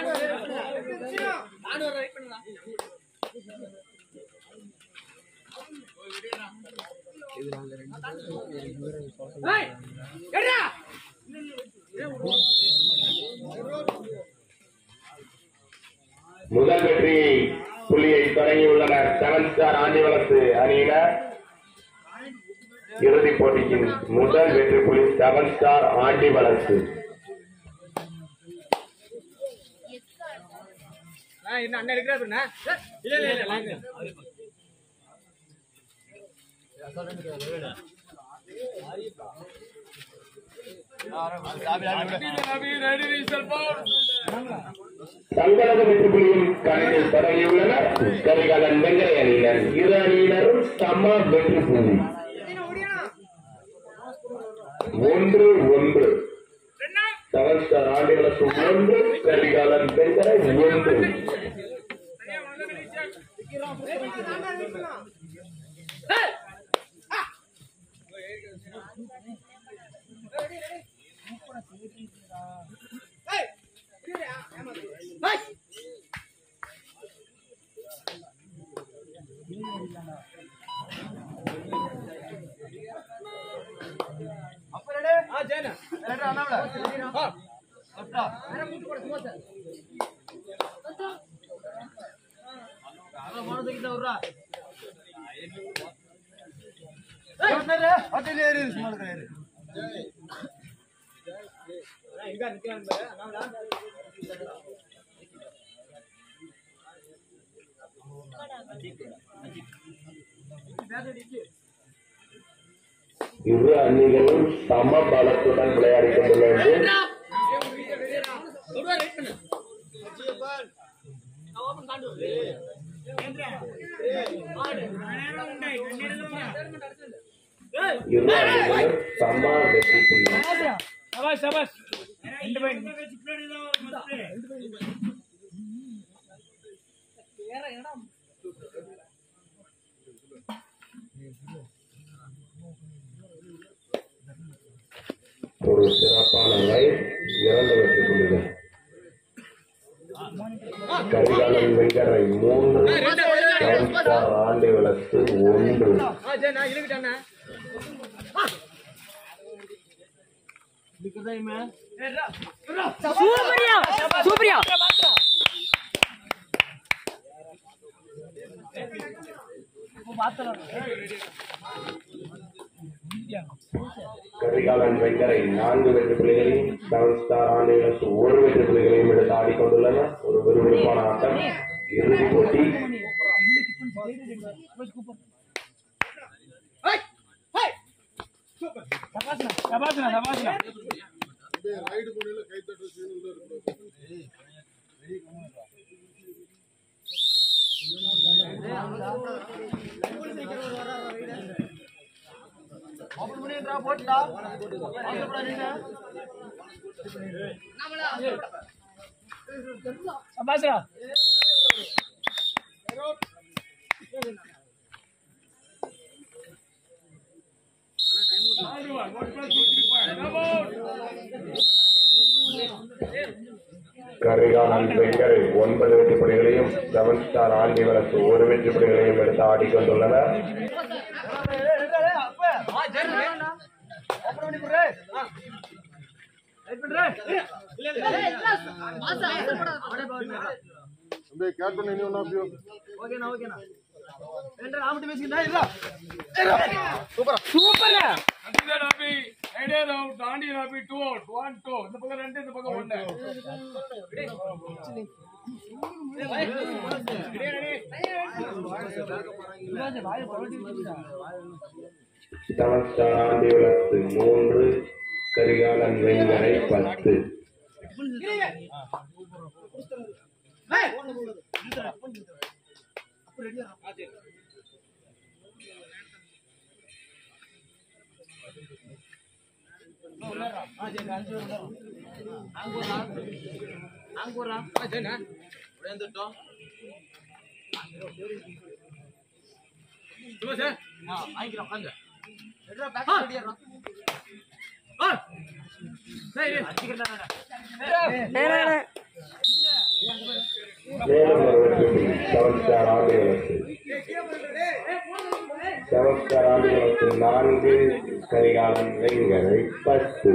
முதல் வெற்றியை புள்ளியை தொடங்கியுள்ளனர் செவன் ஸ்டார் ஆண்டிவளத்து அணியினர் இறுதிப் போட்டியின் முதல் வெற்றி புள்ளி செவன் ஸ்டார் ஆண்டி வளர்த்து அண்ணன் இருக்கிறாருண்ணா இல்ல இல்ல இல்ல line. தங்களது வெற்றி புள்ளியும் கணக்கில் தொடங்கியுள்ளனர் கரிகாலன் வெங்கை அணியினர் இரு அணியினரும் சம வெற்றி புள்ளி ஒன்று ஒன்று செவன் ஸ்டார் ஆண்டி வளர்த்து ஒன்று கரிகாலன் வெங்கரை ஒன்று ஆ ஜெயண்ணா இங்க நிக்கிறான் பாரு அண்ணா இரு அணிகளும் சம பலத்துடன் விளையாடிக் கொண்டுள்ளது இரு அணிகளும் சம வெற்றி புள்ளி சபாஷ் சபாஷ் ரெண்டு பையன் ஒரு சிறப்பான லைன் இரண்டு வெற்றி புள்ளிகள் கரிகாலன் வெங்கரை மூன்று செவன் ஸ்டார் ஆண்டி வளர்த்து ஒன்று ஆ ஜெயண்ணா இழுக்கிட்டாண்ணா சூப்பரியா சூப்பரியா கரிகாலன் வெங்கரை நான்கு வெற்றி புள்ளிகளையும் செவன் ஸ்டார் ஆண்டி வளர்த்து ஒரு வெற்றி புள்ளிகளையும் எடுத்து ஆடிக்கொண்டுள்ளனர் ஒரு விறுவிறுப்பான ஆட்டம் இறுதிப் போட்டி சபாஷ்ண்ணா சபாஷ்ண்ணா சபாஷ்ரா கரிகாலன் வெங்கரை ஒன்பது வெற்றி புள்ளிகளையும் செவன் ஸ்டார் ஆண்டி வளர்த்து ஒரு வெற்றி புள்ளிகளையும் எடுத்து ஆடிக்கொண்டுள்ளனர் சூப்பரா தாண்டி ராபி டூ அவுட் ஒன் டூ இந்த பக்கம் ரெண்டு இந்த பக்கம் ஒன்னு செவன் ஸ்டார் ஆண்டி வளர்த்து மூன்று கரிகாலன் வெங்கரை பத்து மேலும் ஒரு வெற்றி புள்ளி செவன் ஸ்டார் ஆண்டிகளுக்கு செவன் ஸ்டார் ஆண்டிகளுக்கு நான்கு கரிகாலன் வெங்கரை பத்து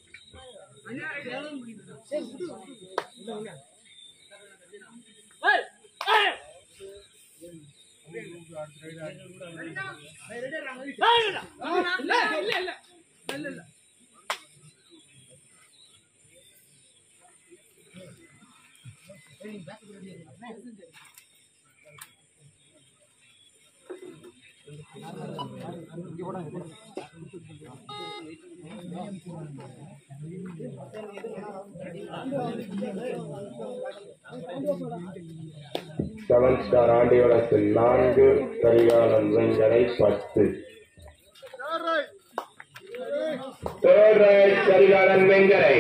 செவன் ஸ்டார் ஆண்டிகளுக்கு நான்கு கரிகாலன் வெங்கரை பத்து தேர்ட் ரைட் கரிகாலன் வெங்கரை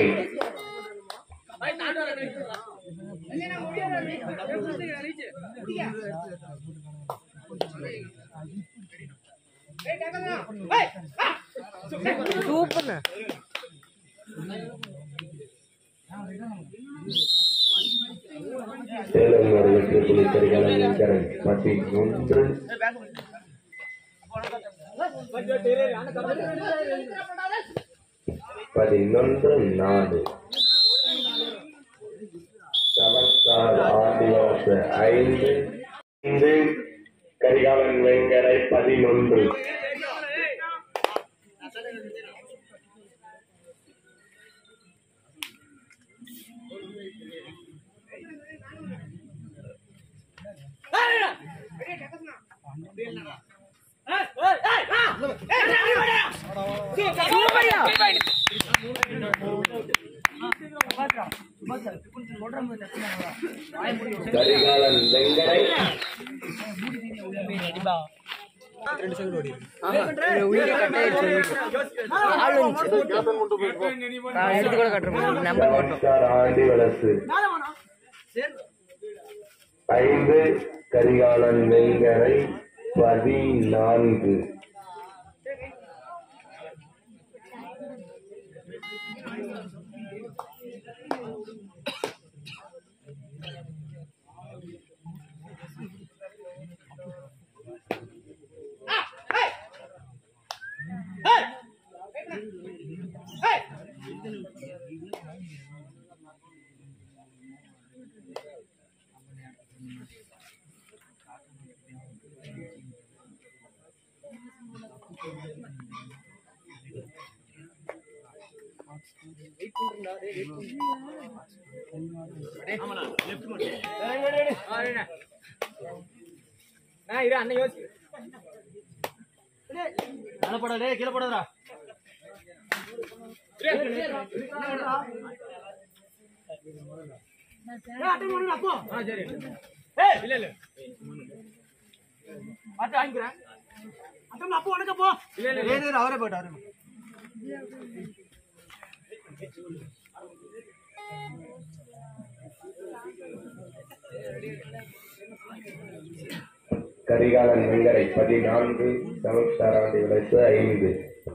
சூப்பர்ண்ணா சேலம் ஒரு வெற்றி புள்ளி கரிகாலன் வெங்கரை பதினொன்று பதினொன்று நாலு செவன் ஸ்டார் ஆண்டிவாச ஐந்து ஐந்து கரிகாலன் வெங்கரை பதினொன்று சூப்பர்யா கரிகாலன் வெங்கரை உயிரை கட்டாயிடுச்சு ஆள் வந்துச்சு நான் எடுத்து கூட கட்டுறேன் number seven star Andi Valasu ஐந்து கரிகாலன் வெங்கரை பதினான்கு இரு அண்ணன் யோசி ஆ, சரி இல்ல இல்ல பார்த்து வாங்கிக்கிறேன் இல்ல இல்ல இல்ல அவரே போயிட்டு அவரே கரிகாலன் வெங்கரை பதினான்கு செவன் ஸ்டார் ஆண்டி வளசு ஐந்து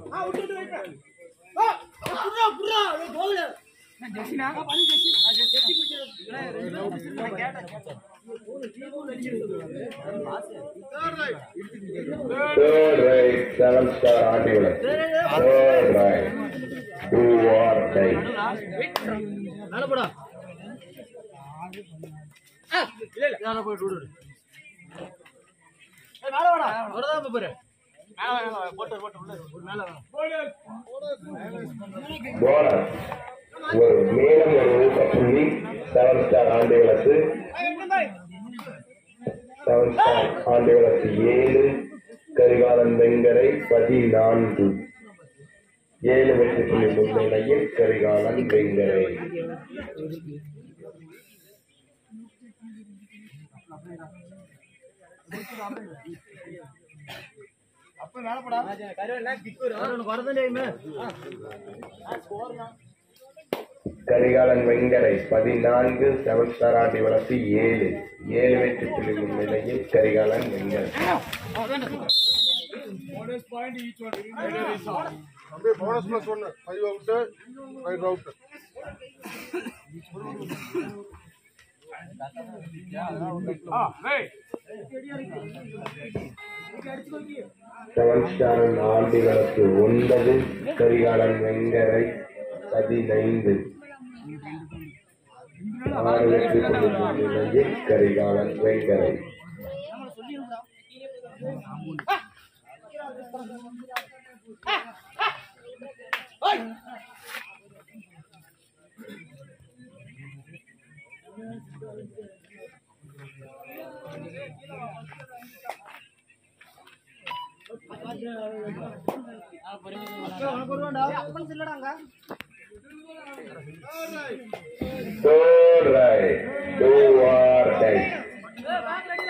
Third right, seven star Andi Valasu Third right, do or die. மேல போடா இல்ல இல்ல மேல போயிட்டு விடு ஏய், மேல வாடா வரதான் பாரு போட்டு போட்டு உள்ள இரு. மேல வா போனஸ் ஒரு மேலும் ஒரு ஊக்கப்புள்ளி seven star Andi Valasu seven star Andi Valasu ஏழு கரிகாலன் வெங்கரை பதினான்கு ஏழு வெற்றி புள்ளி முன்னிலையில் கரிகாலன் வெங்கரை அப்ப மேல போடா கருவேல கிக்கு உனக்கு வரதான் டைம் கரிகாலன் வெங்கரை பதினான்கு செவன் ஸ்டார் ஆண்டி வளர்ச்சி ஏழு ஏழு வெற்றி புள்ளி முன்னிலையில் Karikalan Vengarai bonus point each one Leader is on. அப்படியே போனஸ் பிளஸ் ஒன்னு five out five out seven star ஆண்டுகளுக்கு ஒன்பது கரிகாலன் வெங்கரை பதினைந்து ஆறு வெற்றி புள்ளிகளிலேயே Karikalan வெங்கரை Third right, do or die.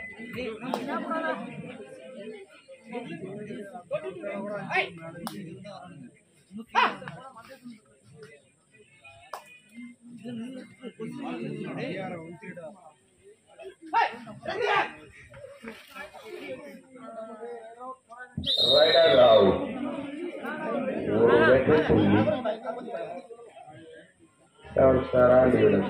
Rider out. ஒரு வெற்றி புள்ளி செவன் ஸ்டார் ஆண்டுகளுக்கு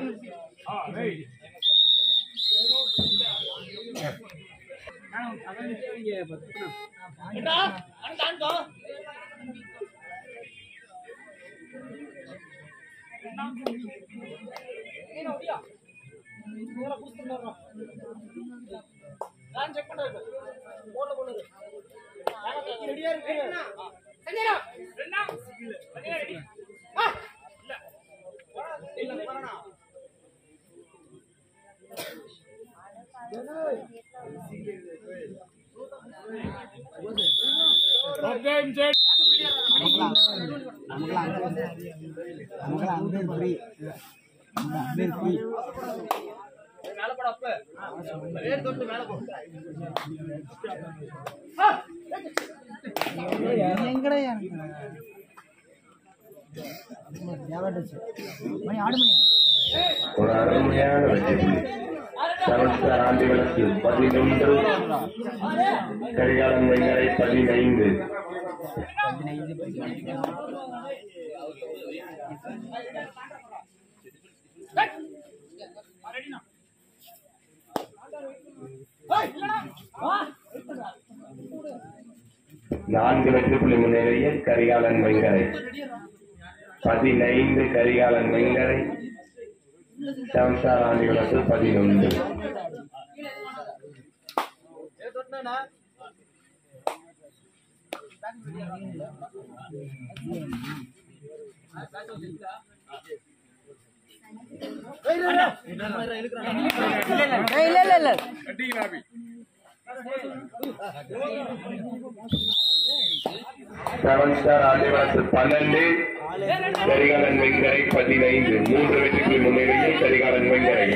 ஒரு அருமையான வெற்றி புள்ளி செவன் ஸ்டார் ஆண்டுகளுக்கு பதினொன்று கரிகாலன் வெங்கரை பதினைந்து நான்கு வெற்றி புள்ளி முன்னிலையில் கரிகாலன் வெங்கரை பதினைந்து கரிகாலன் வெங்கரை செவன் ஸ்டார் ஆண்டுகளுக்கு பதினொன்று ஏய், இல்ல இல்ல இல்ல செவன் ஸ்டார் ஆண்டுகளுக்கு பன்னெண்டு கரிகாலன் வெங்கரை பதினைந்து மூன்று வெற்றிக்கு முன்னிலையில் Karikalan Vengarai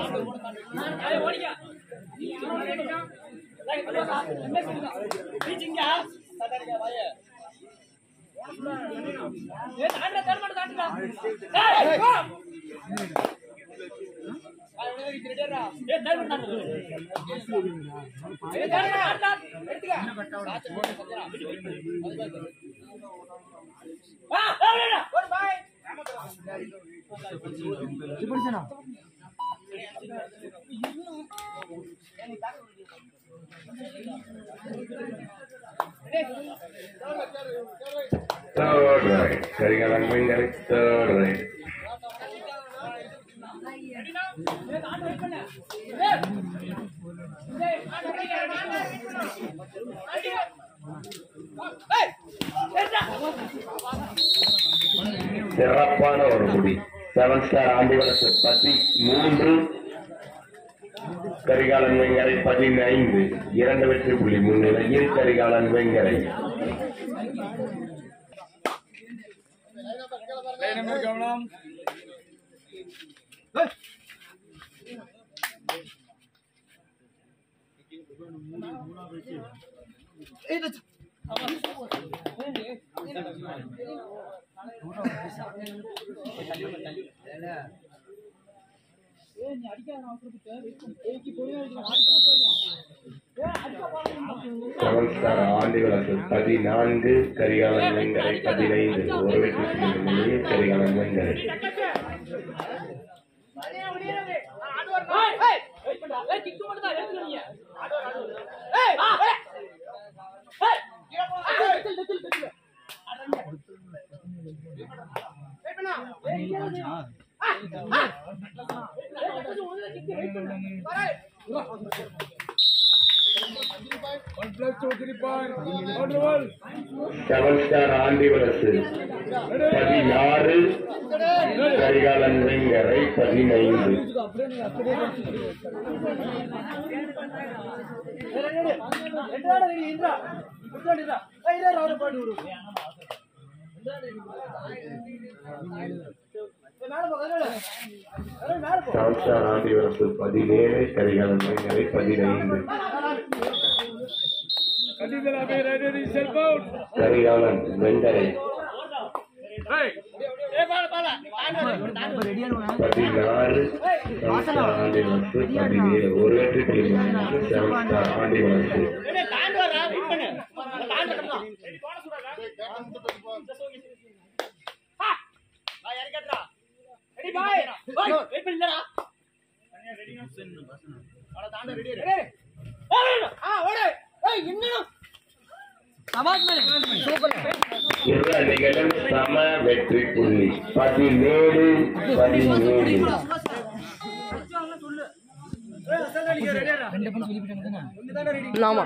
third right Karikalan Vengarai third right சிறப்பான ஒரு முடி செவன் ஸ்டார் ஆண்டுகளுக்கு பதி மூன்று கரிகாலன் வெங்கரை பதினைந்து இரண்டு வெற்றி புள்ளி முன்னிலையில் கரிகாலன் வெங்கரை கவனம் செவன் ஸ்டார் ஆண்டுகளுக்கு பதினான்கு கரிகாலன் வெங்கரை பதினைந்து ஒரு வெற்றி புள்ளி முன்னிலையில் Karikalan Vengarai One plus two, three point. Wonderful. Seven star Andivalasu பதினாறு கரிகாலன் வெங்கரை பதினைந்து செவன் ஸ்டார் ஆண்டிவரசு பதினேழு கரிகாலன் வெங்கரை பதினைந்து Continue to be ready, self out. Karikalan Vengarai Hey. பதினாறு செவன் ஸ்டார் ஆண்டிவரசு பதினேழு ஒரு வெற்றி புள்ளி முன்னிலையில் செவன் ஸ்டார் ஆண்டிவரசு இரு அணிகளும் சம வெற்றி புள்ளி பதினேழு பதினேழு ஆமா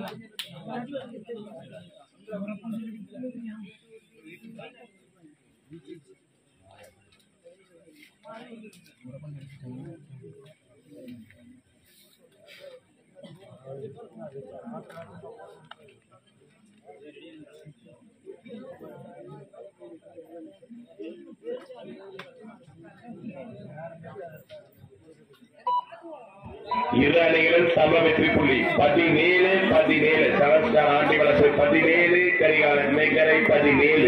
இரு அணிகளும் சம வெற்றி புள்ளி பதினேழு பதினேழு செவன் ஸ்டார் ஆண்டி வளர்ச்சி பதினேழு கரிகாலன் மேகரை பதினேழு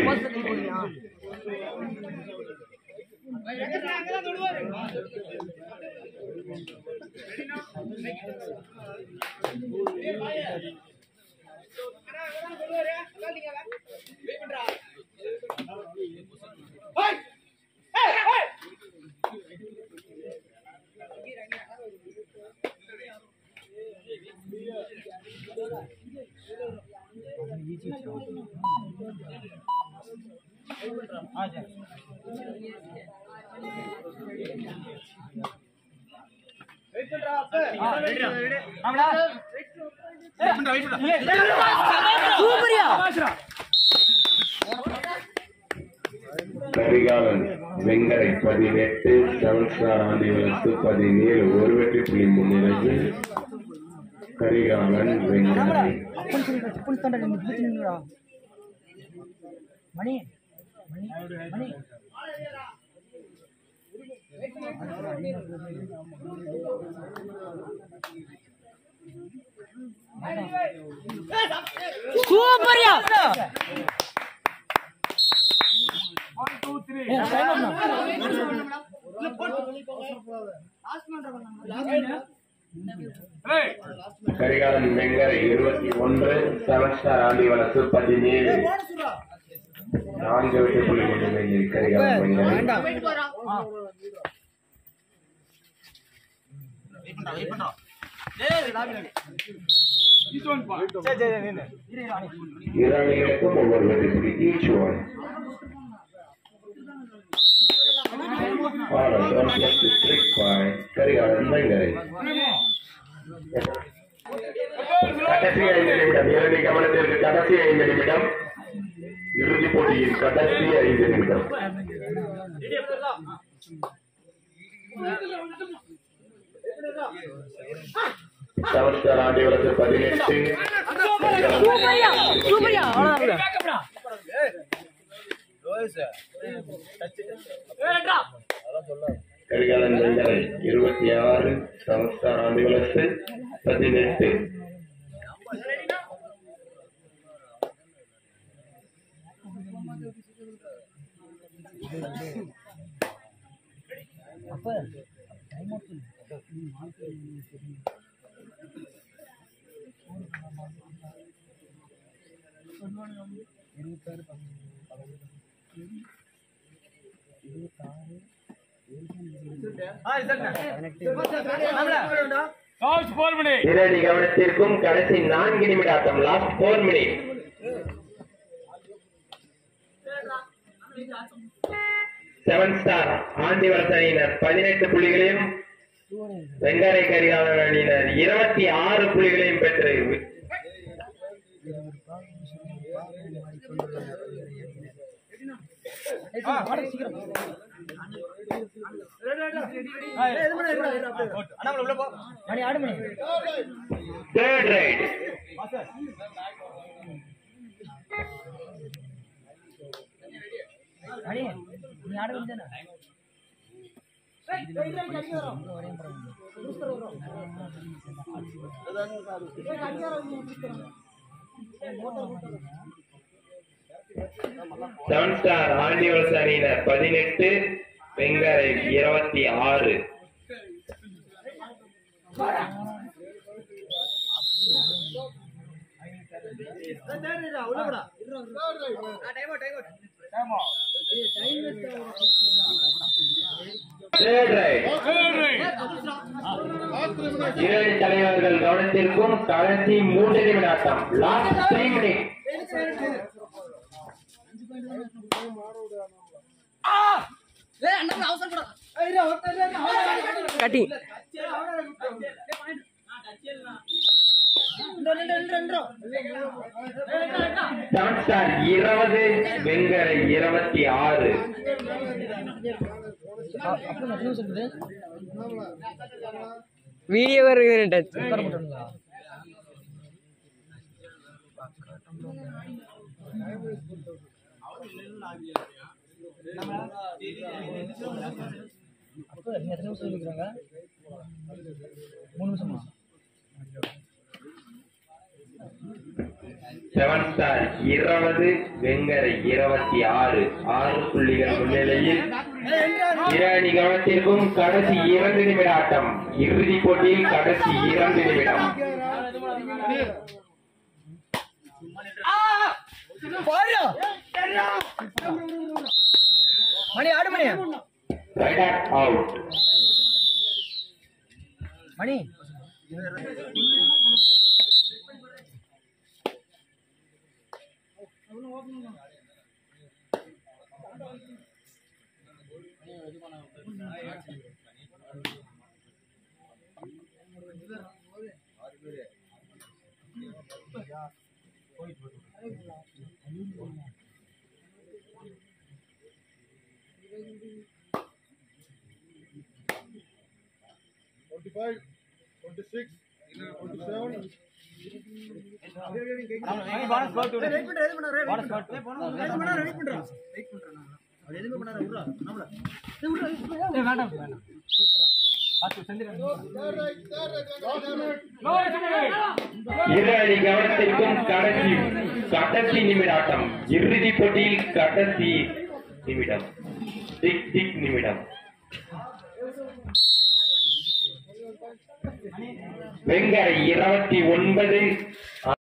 சூப்பரியா கரிகாலன் வெங்கரை பதினெட்டு செவன் ஸ்டார் ஆண்டி வளர்ச்சி பதினேழு ஒரு வெற்றி புள்ளி முன்னிலையில் கரிகாலன் வெங்கரை மணி மணி மணி சூப்பரியா Hey. கரிகாலன் வெங்கரை இருபத்தி ஒன்று செவன் ஸ்டார் ஆண்டி வளர்ச்சி பதினேழு நான்கு வெற்றி புள்ளி முன்னிலையில் கரிகாலன் வெங்கரை This one point. இரு அணிகளுக்கும் ஒவ்வொரு வெற்றி புள்ளி ஈச் ஒன் கரிகாலன் வெங்கரை கடைசி ஐந்து நிமிடம் இறுதி கவனத்திற்கு கடைசி ஐந்து நிமிடம் இறுதிப் போட்டியின் கடைசி ஐந்து நிமிடம் செவன் ஸ்டார் ஆண்டி வளர்ச்சி பதினெட்டு சூப்பரியா சூப்பரியா அவ்வளவுதான் கரிகாலன் வெங்கரை இருபத்தி ஆறு செவன் ஸ்டார் ஆண்டி வளர்ச்சி பதினெட்டு Last four minutes. நேரடி கவனத்திற்கும் கடைசி நான்கு நிமிட ஆட்டம் last four minute seven star Andivalasu அணியினர் பதினெட்டு புள்ளிகளையும் வெங்காரை கரிகாலன் அணியினர் இருபத்தி ஆறு புள்ளிகளையும் பெற்று அண்ணாமலை உள்ள போ மணி ஆடு மணி தேர்ட் ரைட் மணி நீ ஆட வேண்டியதானே செவன் ஸ்டார் ஆண்டிவரச அணியினர் பதினெட்டு வெங்காரை இருபத்தி ஆறு உள்ள போடா தேர்ட் ரைட் இரண்டு தலைவர்கள் கவனத்திற்கும் கடைசி மூன்று நிமிட ஆட்டம் லாஸ்ட் த்ரீ மினிட் கட்டி செவன் ஸ்டார் இருபது வெங்கரை இருபத்தி ஆறு வீடியோ டச் மூணு நிமிஷமா செவன் ஸ்டார் இருபது வெங்கரை இருபத்தி ஆறு ஆறு புள்ளிகள் முன்னிலையில் இரு அணி கவனத்திற்கும் கடைசி இரண்டு நிமிட ஆட்டம் இறுதிப் போட்டியில் கடைசி இரண்டு நிமிடம் மணி ஆடு Mani right out Mani Twenty five, twenty six, twenty seven. Bonus போட்டு விடு வெயிட் பண்ற வெயிட் பண்ற பானஸ் போட்டு வெயிட் பண்ற வெயிட் பண்ற வெயிட் பண்ற அது எதுமே பண்ணாத விடுறா நம்மள ஏய் விடுறா ஏய் வேண்டாம் வேண்டாம் சூப்பரா பாத்து செந்திரன் இரு அணி கவனத்திற்கும் கடைசி கடைசி நிமிட ஆட்டம் இறுதிப் போட்டியில் கடைசி நிமிடம் டிக் டிக் நிமிடம் வெங்கரை இருபத்தி ஒன்பது